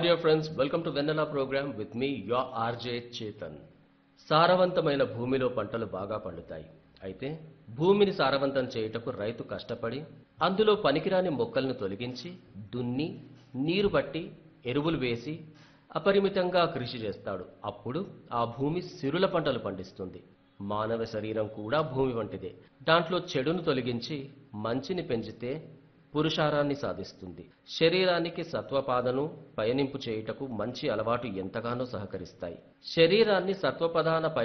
Dear friends, welcome to Vendana program with me, your RJ Chetan. సారవంతమైన భూమిలో పంటలు బాగా పండుతాయి అయితే భూమిని సారవంతం చేయుటకు రైతు కష్టపడి అందులో పనికిరాని మొక్కలను తొలగించి దున్ని నీరు బట్టి ఎరువులు వేసి అపరిమితంగా కృషి చేస్తాడు అప్పుడు ఆ భూమి సిరుల పంటలు పండిస్తుంది మానవ శరీరం కూడా భూమి వంటిదే దాంట్లో చెడును తొలగించి మంచిని పెంచితే పురుషారాన్ని సాధిస్తుంది శరీరానికి సత్వపాదను పయనింపు చేయుటకు మంచి అలవాటు ఎంతగానో సహకరిస్తాయి శరీరాన్ని సత్వపదాన పయ